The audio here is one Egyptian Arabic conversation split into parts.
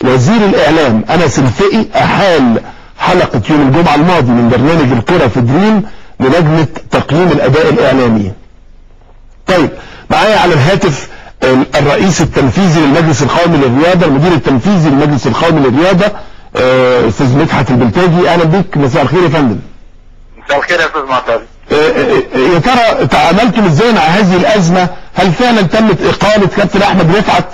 وزير الاعلام انس الفقي احال حلقة يوم الجمعة الماضي من برنامج الكرة في دريم للجنة تقييم الاداء الاعلامي طيب معايا على الهاتف الرئيس التنفيذي للمجلس القومي للرياضة المدير التنفيذي للمجلس القومي للرياضة آه، استاذ مدحت البلتاجي اهلا بيك مساء الخير يا فندم مساء الخير يا استاذ معتز آه، آه، يا ترى تعاملتم ازاي مع هذه الازمة هل فعلا تمت اقالة كابتن احمد رفعت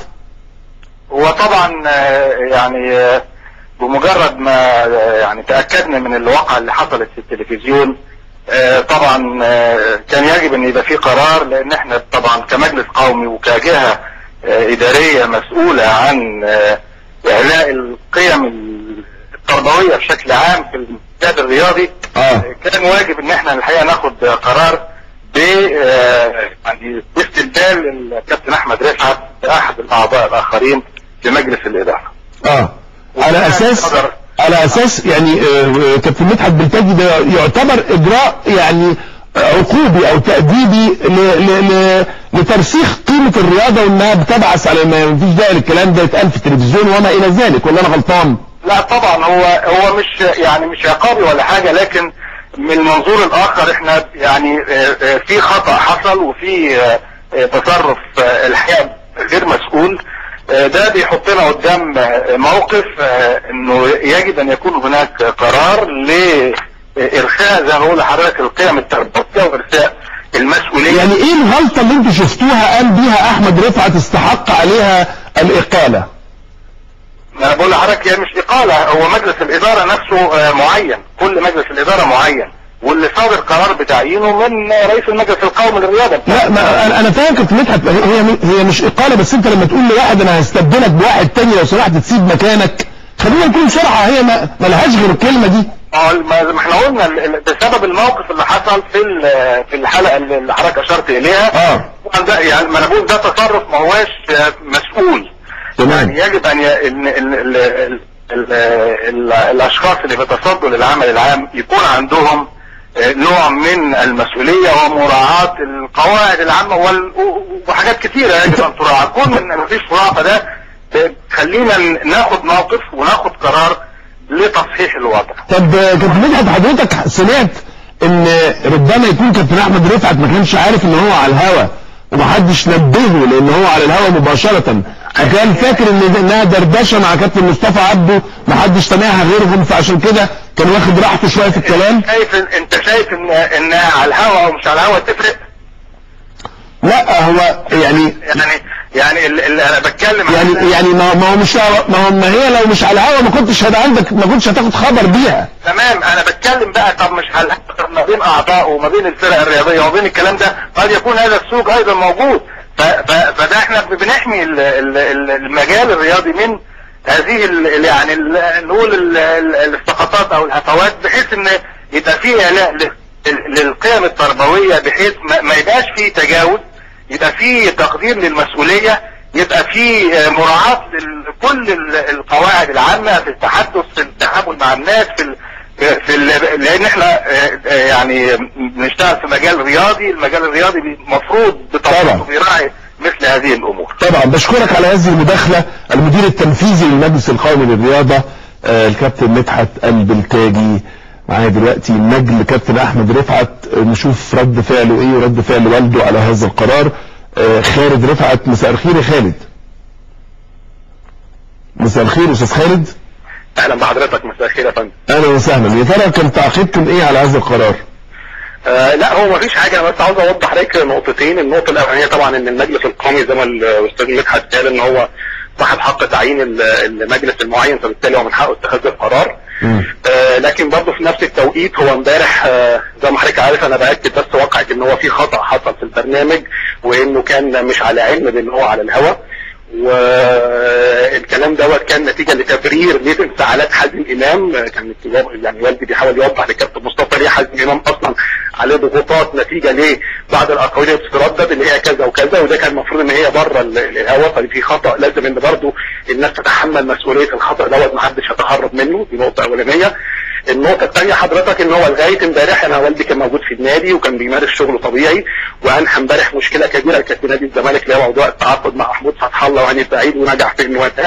وطبعا آه، يعني آه، بمجرد ما آه، يعني تاكدنا من الواقعه اللي حصلت في التلفزيون آه، طبعا آه، كان يجب ان يبقى في قرار لان احنا طبعا كمجلس قومي وكجهه آه، اداريه مسؤوله عن آه، اعلاء القيم التربويه بشكل عام في المجال الرياضي اه كان واجب ان احنا الحقيقه ناخد قرار ب آه، يعني باستبدال الكابتن احمد رفعت باحد الاعضاء الاخرين في مجلس الاداره. اه على اساس على اساس يعني آه، كابتن مدحت بلتاجي ده يعتبر اجراء يعني عقوبي او تأديبي ل- ل- ل- لترسيخ قيمة الرياضة وانها بتبعث على ما فيش داعي للكلام ده يتقال في التلفزيون وما الى ذلك ولا انا غلطان؟ لا طبعا هو هو مش يعني مش عقابي ولا حاجه لكن من المنظور الاخر احنا يعني آه، آه، في خطا حصل وفي آه، آه، تصرف آه، الحقيقه غير مسؤول آه، ده بيحطنا قدام آه، موقف آه، انه يجب ان يكون هناك قرار لارخاء زي ما بقول لحضرتك القيم التربويه وارساء المسؤوليه يعني ايه الغلطة اللي انتوا شفتوها قام بيها احمد رفعت استحق عليها الاقالة؟ ما انا بقول لحضرتك هي مش اقاله هو مجلس الاداره نفسه آه، معين كل مجلس الاداره معين واللي صادر قرار بتعيينه من آه، رئيس المجلس القومي للرياضه لا ما انا انا فاهم كابتن مدحت هي هي مش اقاله بس انت لما تقول لواحد انا هستبدلك بواحد تاني لو سمحت تسيب مكانك خلينا نكون بسرعه هي ما ما لهاش غير الكلمه دي اه ما ما احنا قلنا ال- ال- بسبب الموقف اللي حصل في ال- في الحلقه اللي اللي حضرتك اشرت اليها اه طبعا ده يعني ما انا بقول ده تصرف ما هواش آه، مسؤول تمام. يعني يجب ان ي... ال... ال... ال... ال... ال... ال... الاشخاص اللي بيتصدوا للعمل العام يكون عندهم آه، نوع من المسؤولية ومراعاة القواعد العامة وال... وحاجات كتيرة يجب ان تراعى كون ان مفيش مراعاة فده آه، خلينا ناخد موقف وناخد قرار لتصحيح الوضع طب آه، كابتن مدحت حضرتك سمعت ان ربما يكون كابتن احمد رفعت ما كانش عارف ان هو على الهوا ومحدش نبهه لان هو على الهوا مباشرة فكان فاكر ان انها دردشه مع كابتن مصطفى عبده محدش سامعها غيرهم فعشان كده كان واخد راحته شويه في الكلام شايف انت شايف ان انها على الهوا او مش على الهوا تفرق لا هو يعني يعني يعني ال- ال- انا بتكلم عن- يعني يعني ما ما هو مش ما هو ما هي لو مش على الهوا ما كنتش هيبقى عندك ما كنتش هتاخد خبر بيها تمام انا بتكلم بقى طب مش هل طب ما بين اعضاء وما بين الفرق الرياضيه وما بين الكلام ده قد يكون هذا السوق ايضا موجود ف- ف- فده احنا بنحمي ال- ال- ال- المجال الرياضي من هذه ال- ال- يعني ال- نقول ال- ال- السقطات او الهفوات بحيث ان يبقى في اعلاء ل- للقيم التربويه بحيث ما ما يبقاش في تجاوز يبقى في تقدير للمسؤولية يبقى في آه، مراعاة لكل ال- القواعد العامة في التحدث في التعامل مع الناس في ال في ال لان احنا آه، آه، يعني بنشتغل في مجال رياضي المجال الرياضي المفروض طبعا. بطبيعته بيراعي مثل هذه الامور طبعا بشكرك على هذه المداخلة المدير التنفيذي للمجلس القومي للرياضة آه، الكابتن مدحت البلتاجي معايا دلوقتي نجل كابتن احمد رفعت آه، نشوف رد فعله ايه ورد فعل والده على هذا القرار آه، خالد رفعت مساء الخير يا خالد مساء الخير استاذ خالد اهلا بحضرتك مساء الخير يا فندم اهلا وسهلا يا ترى كان تعقيبكم ايه على هذا القرار آه لا هو مفيش حاجه انا بس عاوز اوضح لك نقطتين النقطه الاولانيه طبعا ان المجلس القومي زي ما الاستاذ مدحت قال ان هو صاحب حق تعيين ال- المجلس المعين فبالتالي هو من حقه اتخاذ القرار مم. آه لكن برضه في نفس التوقيت هو امبارح آه زي ما حضرتك عارف انا باكد بس واقعة ان هو في خطا حصل في البرنامج وانه كان مش على علم بان هو على الهوا والكلام دوت كان نتيجه لتبرير لانفعالات حازم امام آه، كان يعني والدي بيحاول يوضح لكابتن مصطفى ليه حازم امام اصلا عليه ضغوطات نتيجه لبعض الاقاويل اللي بتتردد ان هي كذا وكذا وده كان المفروض ان هي بره ال- الهوا ففي خطا لازم ان برضه الناس تتحمل مسؤوليه الخطا دوت محدش يتهرب منه دي نقطه اولانيه النقطة الثانية حضرتك ان هو لغاية امبارح انا والدي كان موجود في النادي وكان بيمارس شغله طبيعي وانهى امبارح مشكلة كبيرة كانت في نادي الزمالك اللي هو موضوع التعاقد مع محمود فتح الله وهاني سعيد ونجح في انه انتهى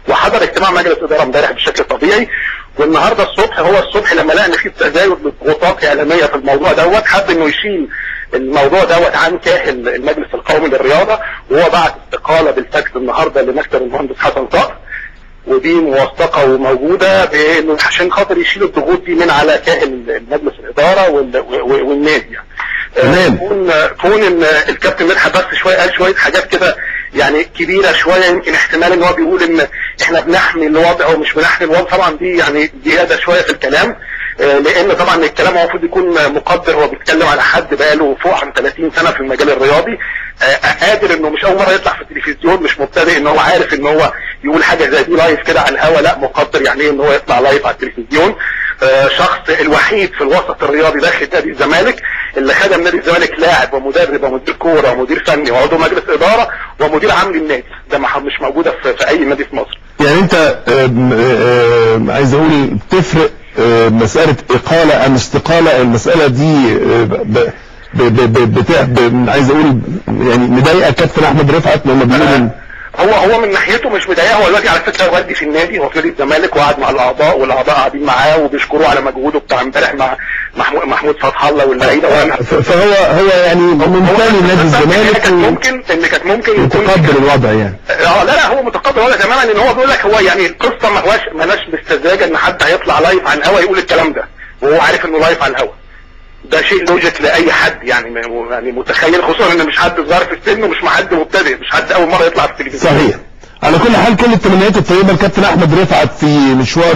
وحضر اجتماع مجلس اداره امبارح بشكل طبيعي والنهارده الصبح هو الصبح لما لقى ان في تزايد للضغوطات اعلاميه في الموضوع دوت حب انه يشيل الموضوع دوت عن كاهل المجلس القومي للرياضه وهو بعت استقاله بالفاكس النهارده لمكتب المهندس حسن صقر ودي موثقه وموجوده بانه عشان خاطر يشيل الضغوط دي من على كاهل مجلس الاداره وال- و- والنادي يعني. تمام. كون كون ان الكابتن مدحت بس شويه قال شويه حاجات كده يعني كبيره شويه يمكن احتمال ان هو بيقول ان احنا بنحمي الوضع ومش بنحمي الوضع طبعا دي يعني زياده شويه في الكلام آه، لان طبعا الكلام هو المفروض يكون مقدر هو بيتكلم على حد بقاله فوق عن 30 سنه في المجال الرياضي آه، قادر انه مش اول مره يطلع في التلفزيون مش مبتدئ ان هو عارف ان هو يقول حاجه زي دي لايف كده على الهوا لا مقدر يعني ايه ان هو يطلع لايف على التلفزيون آه، شخص الوحيد في الوسط الرياضي داخل نادي الزمالك اللي خدم نادي الزمالك لاعب ومدرب ومدير كوره ومدير فني وعضو مجلس اداره ومدير عام للنادي ده ما- مش موجوده في, في اي نادي في مصر يعني انت آم، آم، عايز اقول تفرق آم، مسألة اقالة ام استقالة المسألة دي آم، ب- ب- ب- ب- بتاع ب- عايز اقول يعني مضايقة كابتن احمد رفعت لما بيقول إن- هو هو من ناحيته مش مضايقه هو دلوقتي على فكره والدي في النادي هو في نادي الزمالك وقعد مع الاعضاء والاعضاء قاعدين معاه وبيشكروه على مجهوده بتاع امبارح مع محمود محمود فتح الله واللعيبه وانا ف- فهو هو يعني منتمي لنادي الزمالك كانت ممكن ان كانت ممكن يكون ومتقبل الوضع يعني اه لا لا هو متقبل ولا تماما ان هو بيقول لك هو يعني القصه ما هواش مالهاش باستزاجه ان حد هيطلع لايف على الهوا يقول الكلام ده وهو عارف انه لايف على الهوا ده شيء لوجيك لاي حد يعني م- يعني متخيل خصوصا ان مش حد صغير في السن ومش مع حد مبتدئ مش حد اول مره يطلع في التلفزيون صحيح على كل حال كل التمنيات الطيبة الكابتن احمد رفعت في مشوار